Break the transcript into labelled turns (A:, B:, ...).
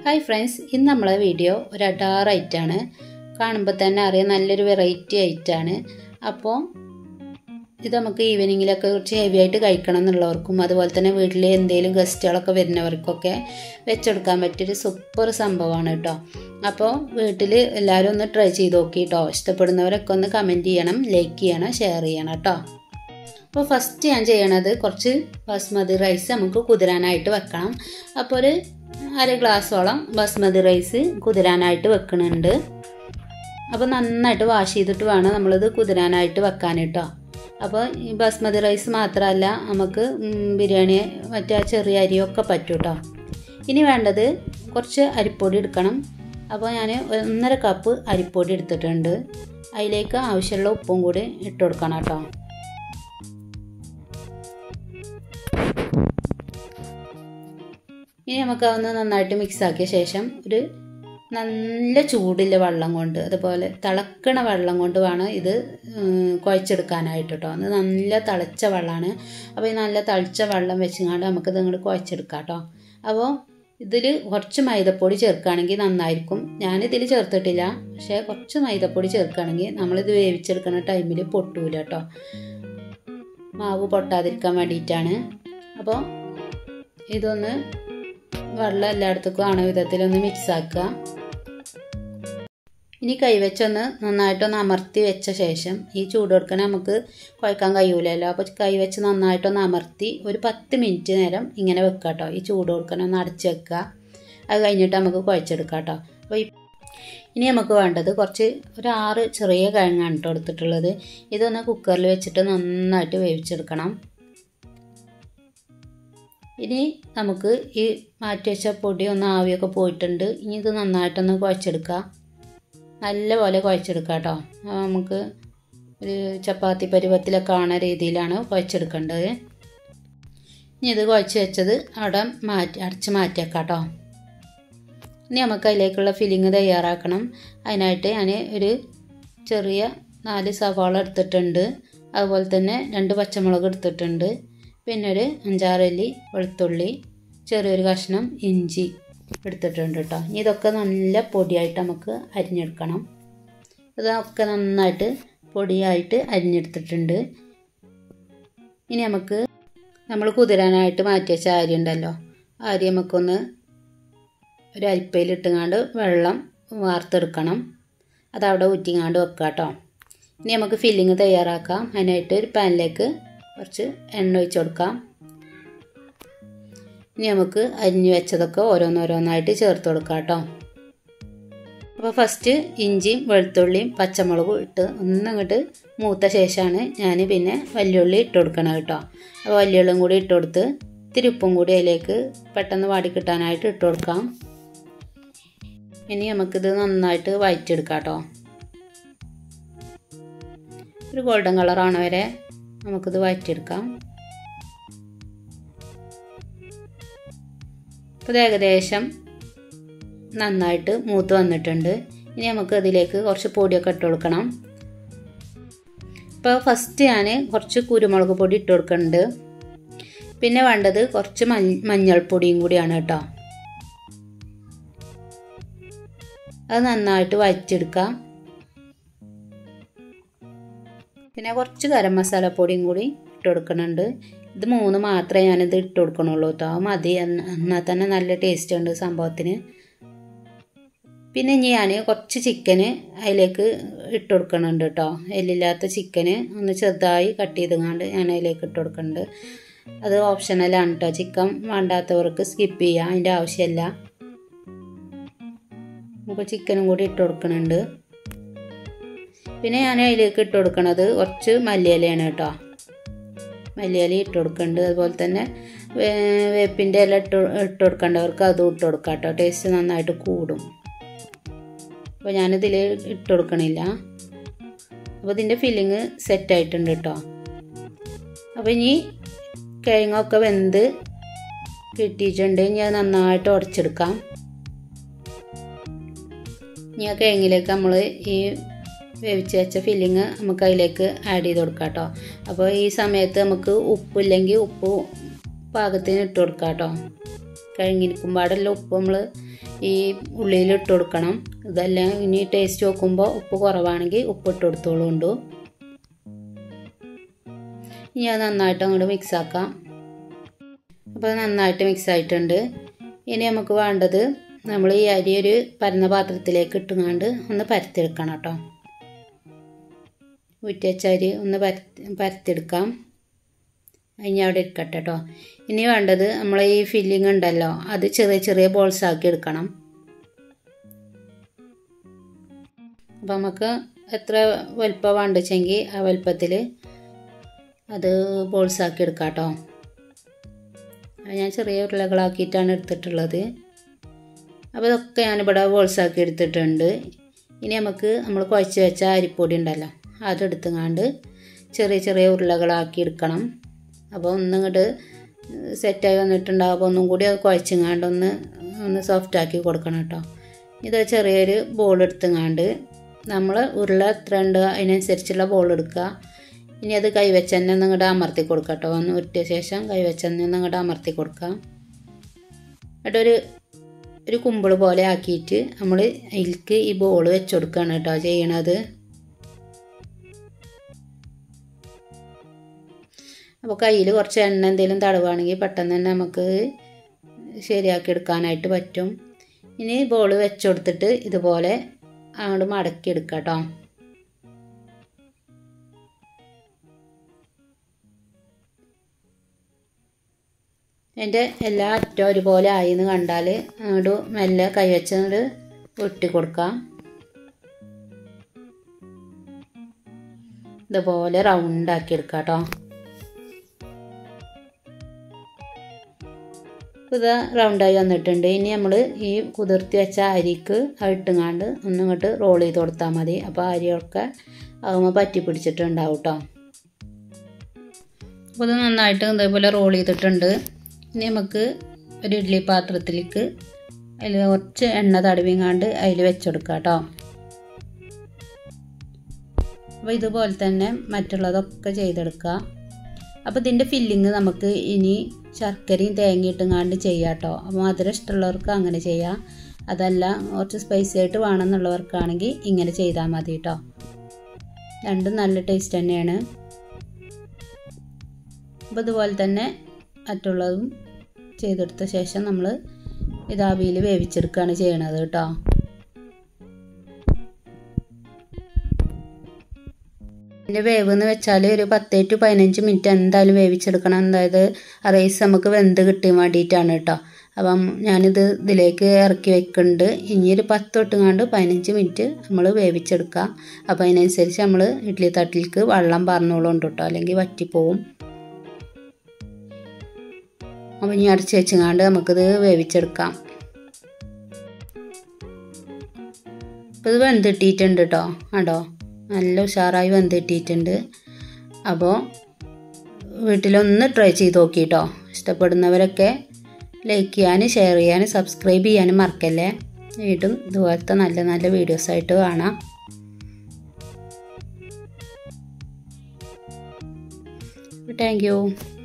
A: hi friends ഇന്ന് നമ്മളെ video ഒരു അഡാർ ഐറ്റാണ് കാണുമ്പോൾ തന്നെ അറിയാം നല്ലൊരു വെറൈറ്റി ഐറ്റാണ് അപ്പോൾ ഇത് നമുക്ക് ഈവനിങ്ങിലൊക്കെ കുറച്ച് ഹെവി ആയിട്ട് കഴിക്കണം എന്നുള്ളവർക്കും അതുപോലെ തന്നെ വീട്ടിൽ എന്തെങ്കിലും ഗസ്റ്റുകളൊക്കെ വരുന്നവർക്കൊക്കെ വെച്ചെടുക്കാൻ പറ്റിയൊരു സൂപ്പർ സംഭവമാണ് കേട്ടോ അപ്പോൾ വീട്ടിൽ എല്ലാവരും ഒന്ന് ട്രൈ ചെയ്ത് നോക്കി കേട്ടോ ഇഷ്ടപ്പെടുന്നവരൊക്കെ ഒന്ന് കമൻറ്റ് ചെയ്യണം ലൈക്ക് ചെയ്യണം ഷെയർ ചെയ്യണം കേട്ടോ അപ്പോൾ ഫസ്റ്റ് ഞാൻ ചെയ്യണത് കുറച്ച് ബസ്മതി റൈസ് നമുക്ക് കുതിരാനായിട്ട് വെക്കണം അപ്പോൾ ഒരു അര ഗ്ലാസ്സോളം ബസ്മതി റൈസ് കുതിരാനായിട്ട് വെക്കുന്നുണ്ട് അപ്പോൾ നന്നായിട്ട് വാഷ് ചെയ്തിട്ട് വേണം നമ്മളിത് കുതിരാനായിട്ട് വെക്കാൻ കേട്ടോ അപ്പോൾ ഈ ബസ്മതി റൈസ് മാത്രമല്ല നമുക്ക് ബിരിയാണി മറ്റേ ചെറിയ അരിയൊക്കെ പറ്റും കേട്ടോ ഇനി വേണ്ടത് കുറച്ച് അരിപ്പൊടി എടുക്കണം അപ്പോൾ ഞാൻ ഒന്നര കപ്പ് അരിപ്പൊടി എടുത്തിട്ടുണ്ട് അതിലേക്ക് ആവശ്യമുള്ള ഉപ്പും കൂടി ഇട്ട് കൊടുക്കണം കേട്ടോ ഇനി നമുക്ക് അതൊന്ന് നന്നായിട്ട് മിക്സ് ആക്കിയ ശേഷം ഒരു നല്ല ചൂടില്ല വെള്ളം കൊണ്ട് അതുപോലെ തിളക്കണ വെള്ളം കൊണ്ട് വേണം ഇത് കുഴച്ചെടുക്കാനായിട്ട് കേട്ടോ അത് നല്ല തിളച്ച വെള്ളമാണ് അപ്പോൾ ഈ നല്ല തിളച്ച വെള്ളം വെച്ചുകൊണ്ട് നമുക്കിത് ഇങ്ങോട്ട് കുഴച്ചെടുക്കാം കേട്ടോ അപ്പോൾ ഇതിൽ കുറച്ച് മൈദപ്പൊടി ചേർക്കുകയാണെങ്കിൽ നന്നായിരിക്കും ഞാനിതിൽ ചേർത്തിട്ടില്ല പക്ഷേ കുറച്ച് മൈദപ്പൊടി ചേർക്കുകയാണെങ്കിൽ നമ്മളിത് വേവിച്ചെടുക്കുന്ന ടൈമിൽ പൊട്ടൂല കേട്ടോ മാവ് പൊട്ടാതിരിക്കാൻ വേണ്ടിയിട്ടാണ് അപ്പോൾ ഇതൊന്ന് വെള്ളം എല്ലായിടത്തേക്കും ആണ വിധത്തിലൊന്ന് മിക്സ് ആക്കുക ഇനി കൈവച്ചൊന്ന് നന്നായിട്ടൊന്ന് അമർത്തി വെച്ച ശേഷം ഈ ചൂട് കൊടുക്കാൻ നമുക്ക് കുഴക്കാൻ കഴിയൂലല്ലോ അപ്പോൾ കൈവച്ച് നന്നായിട്ടൊന്ന് അമർത്തി ഒരു പത്ത് മിനിറ്റ് നേരം ഇങ്ങനെ വെക്കുക കേട്ടോ ഈ ചൂട് കൊടുക്കാൻ ഒന്ന് അടച്ച് വെക്കുക അത് കഴിഞ്ഞിട്ട് നമുക്ക് കുഴച്ചെടുക്കാം കേട്ടോ അപ്പോൾ ഇനി നമുക്ക് വേണ്ടത് കുറച്ച് ഒരു ആറ് ചെറിയ കിഴങ്ങാണ് കേട്ടോ എടുത്തിട്ടുള്ളത് ഇതൊന്ന് കുക്കറിൽ വെച്ചിട്ട് നന്നായിട്ട് വേവിച്ചെടുക്കണം ഇനി നമുക്ക് ഈ മാറ്റി വെച്ച പൊടി ഒന്ന് ആവിയൊക്കെ പോയിട്ടുണ്ട് ഇനി ഇത് നന്നായിട്ടൊന്ന് കുഴച്ചെടുക്കുക നല്ലപോലെ കുഴച്ചെടുക്കുക കേട്ടോ നമുക്ക് ഒരു ചപ്പാത്തി പരുവത്തിലൊക്കെ ആണ രീതിയിലാണ് കുഴച്ചെടുക്കേണ്ടത് ഇനി ഇത് കുഴച്ച് വെച്ചത് അവിടെ മാറ്റി അടച്ച് മാറ്റിയേക്കാം കേട്ടോ ഇനി നമുക്ക് അതിലേക്കുള്ള ഫില്ലിങ് തയ്യാറാക്കണം അതിനായിട്ട് ഞാൻ ഒരു ചെറിയ നാല് സവാള എടുത്തിട്ടുണ്ട് അതുപോലെ തന്നെ രണ്ട് പച്ചമുളക് എടുത്തിട്ടുണ്ട് പിന്നെ ഒരു അഞ്ചാറല്ലി വെളുത്തുള്ളി ചെറിയൊരു കഷ്ണം ഇഞ്ചി എടുത്തിട്ടുണ്ട് കേട്ടോ ഇനി ഇതൊക്കെ നല്ല പൊടിയായിട്ട് നമുക്ക് അരിഞ്ഞെടുക്കണം ഇതൊക്കെ നന്നായിട്ട് പൊടിയായിട്ട് അരിഞ്ഞെടുത്തിട്ടുണ്ട് ഇനി നമുക്ക് നമ്മൾ കുതിരാനായിട്ട് മാറ്റി വെച്ച അരി ഉണ്ടല്ലോ അരി നമുക്കൊന്ന് ഒരു അരിപ്പയിലിട്ടുങ്ങാണ്ട് വെള്ളം വാർത്തെടുക്കണം അതവിടെ ഊറ്റിങ്ങാണ്ട് വെക്കുക കേട്ടോ ഇനി നമുക്ക് ഫില്ലിങ് തയ്യാറാക്കാം അതിനായിട്ട് ഒരു പാനിലേക്ക് കുറച്ച് എണ്ണ ഒഴിച്ച് കൊടുക്കാം ഇനി നമുക്ക് അരിഞ്ഞു വെച്ചതൊക്കെ ഓരോന്നോരോന്നായിട്ട് ചേർത്ത് കൊടുക്കാം കേട്ടോ അപ്പോൾ ഫസ്റ്റ് ഇഞ്ചിയും വെളുത്തുള്ളിയും പച്ചമുളകും ഇട്ട് ഒന്നങ്ങോട്ട് മൂത്ത ശേഷമാണ് ഞാൻ പിന്നെ വല്യുള്ളി ഇട്ട് കൊടുക്കണം കേട്ടോ അപ്പോൾ വല്യുള്ളിയും കൂടി ഇട്ട് കൊടുത്ത് ഇത്തിരി ഉപ്പും കൂടി അതിലേക്ക് പെട്ടെന്ന് വാടി കിട്ടാനായിട്ട് ഇട്ട് കൊടുക്കാം ഇനി നമുക്കിത് നന്നായിട്ട് വഴറ്റിയെടുക്കാം കേട്ടോ ഒരു ഗോൾഡൻ കളറാണ് വരെ നമുക്കിത് വഴറ്റിയെടുക്കാം അപ്പോൾ ഏകദേശം നന്നായിട്ട് മൂത്ത് വന്നിട്ടുണ്ട് ഇനി നമുക്ക് അതിലേക്ക് കുറച്ച് പൊടിയൊക്കെ ഇട്ട് കൊടുക്കണം ഇപ്പോൾ ഫസ്റ്റ് ഞാൻ കുറച്ച് കുരുമുളക് പൊടി ഇട്ട് കൊടുക്കുന്നുണ്ട് പിന്നെ വേണ്ടത് കുറച്ച് മഞ്ഞൾപ്പൊടിയും കൂടിയാണ് കേട്ടോ അത് നന്നായിട്ട് വഴറ്റിയെടുക്കാം പിന്നെ കുറച്ച് ഗരം മസാലപ്പൊടിയും കൂടി ഇട്ട് കൊടുക്കുന്നുണ്ട് ഇത് മൂന്ന് മാത്രമേ ഞാനിത് ഇട്ട് കൊടുക്കണുള്ളൂ കേട്ടോ മതി എന്നാൽ തന്നെ നല്ല ടേസ്റ്റ് ഉണ്ട് സംഭവത്തിന് പിന്നെ ഞാൻ കുറച്ച് ചിക്കന് അതിലേക്ക് ഇട്ട് കൊടുക്കണുണ്ട് കേട്ടോ എല്ലില്ലാത്ത ചിക്കന് ഒന്ന് ചെറുതായി കട്ട് ചെയ്തുകൊണ്ട് ഞാൻ അതിലേക്ക് ഇട്ട് കൊടുക്കുന്നുണ്ട് അത് ഓപ്ഷണലാണ് കേട്ടോ ചിക്കൻ വേണ്ടാത്തവർക്ക് സ്കിപ്പ് ചെയ്യാം അതിൻ്റെ ആവശ്യമില്ല നമുക്ക് ചിക്കനും കൂടി ഇട്ട് കൊടുക്കുന്നുണ്ട് പിന്നെ ഞാൻ അതിലേക്ക് ഇട്ട് കൊടുക്കണത് കുറച്ച് മല്ലിയിലയാണ് കേട്ടോ മല്ലിയില ഇട്ട് കൊടുക്കുന്നുണ്ട് അതുപോലെ തന്നെ വേപ്പിൻ്റെ ഇല ഇട്ട് ഇട്ട് കൊടുക്കേണ്ടവർക്ക് അതും ഇട്ട് കൊടുക്കാം കേട്ടോ ടേസ്റ്റ് നന്നായിട്ട് കൂടും അപ്പോൾ ഞാനിതിൽ ഇട്ട് കൊടുക്കണില്ല അപ്പോൾ ഇതിൻ്റെ ഫില്ലിങ് സെറ്റായിട്ടുണ്ട് കേട്ടോ അപ്പോൾ ഇനി കിഴങ്ങൊക്കെ വെന്ത് കിട്ടിയിട്ടുണ്ട് ഇനി അത് നന്നായിട്ട് ഉടച്ചെടുക്കാം ഇനി ആ കിഴങ്ങിലേക്ക് നമ്മൾ ഈ വേവിച്ച് വെച്ച ഫില്ലിങ് നമുക്ക് അതിലേക്ക് ആഡ് ചെയ്ത് കൊടുക്കാം കേട്ടോ അപ്പോൾ ഈ സമയത്ത് നമുക്ക് ഉപ്പില്ലെങ്കിൽ ഉപ്പ് പാകത്തിന് ഇട്ട് കൊടുക്കാം കേട്ടോ കിഴങ്ങിരിക്കുമ്പാടെല്ലാം ഉപ്പ് നമ്മൾ ഈ ഉള്ളിയിൽ ഇട്ട് കൊടുക്കണം ഇതെല്ലാം ഇനി ടേസ്റ്റ് നോക്കുമ്പോൾ ഉപ്പ് കുറവാണെങ്കിൽ ഉപ്പ് ഇട്ട് കൊടുത്തോളുണ്ടു ഇനി അത് നന്നായിട്ട് അങ്ങോട്ട് മിക്സ് ആക്കാം അപ്പോൾ നന്നായിട്ട് മിക്സ് ആയിട്ടുണ്ട് ഇനി നമുക്ക് വേണ്ടത് നമ്മൾ ഈ അരി ഒരു പരന്ന പാത്രത്തിലേക്ക് ഇട്ടുങ്ങാണ്ട് ഒന്ന് പരത്തിയെടുക്കണം കേട്ടോ ഉറ്റച്ച അരി ഒന്ന് പരത്തി പരത്തിയെടുക്കാം അതിന് അവിടെ ഇരിക്കട്ടെ കേട്ടോ ഇനി വേണ്ടത് നമ്മൾ ഈ ഫില്ലിങ് ഉണ്ടല്ലോ അത് ചെറിയ ചെറിയ ബോൾസ് ആക്കി എടുക്കണം അപ്പം നമുക്ക് എത്ര വലുപ്പം വേണ്ടിച്ചെങ്കിൽ ആ വലുപ്പത്തിൽ അത് ബോൾസ് ആക്കി എടുക്കാം കേട്ടോ ഞാൻ ചെറിയ ഉരുളകളാക്കിയിട്ടാണ് എടുത്തിട്ടുള്ളത് അപ്പോൾ ഇതൊക്കെ ഞാനിവിടെ ബോൾസ് ആക്കി എടുത്തിട്ടുണ്ട് ഇനി നമുക്ക് നമ്മൾ കുഴച്ച് വെച്ച അരിപ്പൊടി ഉണ്ടല്ലോ അതെടുത്തുങ്ങാണ്ട് ചെറിയ ചെറിയ ഉരുളകളാക്കി എടുക്കണം അപ്പോൾ ഒന്നിങ്ങോട്ട് സെറ്റായി വന്നിട്ടുണ്ടാകും അപ്പോൾ ഒന്നും കൂടി അത് കുഴച്ചങ്ങാണ്ട് ഒന്ന് ഒന്ന് സോഫ്റ്റ് ആക്കി കൊടുക്കണം കേട്ടോ ഇത് ചെറിയൊരു ബോൾ എടുത്തുങ്ങാണ്ട് നമ്മൾ ഉരുള എത്ര ഉണ്ട് അതിനനുസരിച്ചുള്ള ബോൾ എടുക്കുക ഇനി അത് കൈവച്ച് തന്നെ നിങ്ങളുടെ അമർത്തി കൊടുക്കുക കേട്ടോ ഒന്ന് ഉറ്റിയ ശേഷം കൈവച്ച് തന്നെ നിങ്ങളുടെ അമർത്തി കൊടുക്കാം എന്നിട്ട് ഒരു ഒരു കുമ്പിൾ പോലെ ആക്കിയിട്ട് നമ്മൾ അതിലേക്ക് ഈ ബോൾ വെച്ച് കൊടുക്കുകയാണ് കേട്ടോ ചെയ്യണത് അപ്പോൾ കയ്യിൽ കുറച്ച് എണ്ണ എന്തെങ്കിലും തടവുകയാണെങ്കിൽ പെട്ടെന്ന് തന്നെ നമുക്ക് ശരിയാക്കി എടുക്കാനായിട്ട് പറ്റും ഇനി ബോൾ വെച്ച് കൊടുത്തിട്ട് ഇതുപോലെ അങ്ങോട്ട് മടക്കി എടുക്കാം കേട്ടോ എൻ്റെ എല്ലാ അറ്റവും ഒരുപോലെ ആയി എന്ന് കണ്ടാൽ അങ്ങോട്ട് മെല്ലെ കൈവച്ചങ്ങോട്ട് വെട്ടി കൊടുക്കാം ഇതുപോലെ റൗണ്ടാക്കി എടുക്കാം കേട്ടോ ഇത് റൗണ്ടായി വന്നിട്ടുണ്ട് ഇനി നമ്മൾ ഈ കുതിർത്തി വെച്ച അരിക്ക് ഇട്ടുങ്ങാണ്ട് ഒന്നിങ്ങോട്ട് റോൾ ചെയ്ത് കൊടുത്താൽ മതി അപ്പോൾ അരിയൊക്കെ ആകുമ്പോൾ പറ്റി പിടിച്ചിട്ടുണ്ടാവും കേട്ടോ അപ്പോൾ ഇത് നന്നായിട്ട് ഇതേപോലെ റോൾ ചെയ്തിട്ടുണ്ട് ഇനി നമുക്ക് ഒരു ഇഡ്ഡലി പാത്രത്തിലേക്ക് അതിൽ കുറച്ച് എണ്ണ തടവിങ്ങാണ്ട് അതിൽ വെച്ചെടുക്കാം കേട്ടോ അപ്പോൾ ഇതുപോലെ തന്നെ മറ്റുള്ളതൊക്കെ ചെയ്തെടുക്കുക അപ്പോൾ ഇതിൻ്റെ ഫില്ലിങ് നമുക്ക് ഇനി ശർക്കരയും തേങ്ങ ഇട്ടുങ്ങാണ്ട് ചെയ്യാം കേട്ടോ അപ്പോൾ മധുരം ഇഷ്ടമുള്ളവർക്ക് അങ്ങനെ ചെയ്യാം അതല്ല കുറച്ച് സ്പൈസി ആയിട്ട് വേണമെന്നുള്ളവർക്കാണെങ്കിൽ ഇങ്ങനെ ചെയ്താൽ മതി കേട്ടോ രണ്ടും നല്ല ടേസ്റ്റ് തന്നെയാണ് അപ്പോൾ ഇതുപോലെ തന്നെ മറ്റുള്ളതും ചെയ്തെടുത്ത ശേഷം നമ്മൾ ഇത് ആവിയിൽ വേവിച്ചെടുക്കുകയാണ് ചെയ്യണത് കേട്ടോ ഇതിൻ്റെ വേവ് എന്ന് വെച്ചാൽ ഒരു പത്തേ ടു പതിനഞ്ച് മിനിറ്റ് എന്തായാലും വേവിച്ചെടുക്കണം അതായത് ആ റൈസ് നമുക്ക് വെന്ത് കിട്ടാൻ വേണ്ടിയിട്ടാണ് കേട്ടോ അപ്പം ഞാനിത് ഇതിലേക്ക് ഇറക്കി വെക്കുന്നുണ്ട് ഇനി ഒരു പത്ത് തൊട്ടുങ്ങാണ്ട് പതിനഞ്ച് മിനിറ്റ് നമ്മൾ വേവിച്ചെടുക്കുക അപ്പോൾ അതിനനുസരിച്ച് നമ്മൾ ഇഡ്ഡലി തട്ടിലേക്ക് വെള്ളം പറഞ്ഞോളുണ്ട് കേട്ടോ അല്ലെങ്കിൽ വറ്റിപ്പോവും അപ്പോൾ ഇനി അടച്ച് വെച്ചങ്ങാണ്ട് നമുക്കിത് വേവിച്ചെടുക്കാം അപ്പോൾ ഇത് വെന്തിട്ടിട്ടുണ്ട് കേട്ടോ കണ്ടോ നല്ല ഉഷാറായി വെന്തിട്ടിട്ടുണ്ട് അപ്പോൾ വീട്ടിലൊന്ന് ട്രൈ ചെയ്ത് നോക്കി കേട്ടോ ഇഷ്ടപ്പെടുന്നവരൊക്കെ ലൈക്ക് ചെയ്യാനും ഷെയർ ചെയ്യാനും സബ്സ്ക്രൈബ് ചെയ്യാനും മറക്കല്ലേ വീണ്ടും ഇതുപോലത്തെ നല്ല നല്ല വീഡിയോസായിട്ട് കാണാം താങ്ക് യു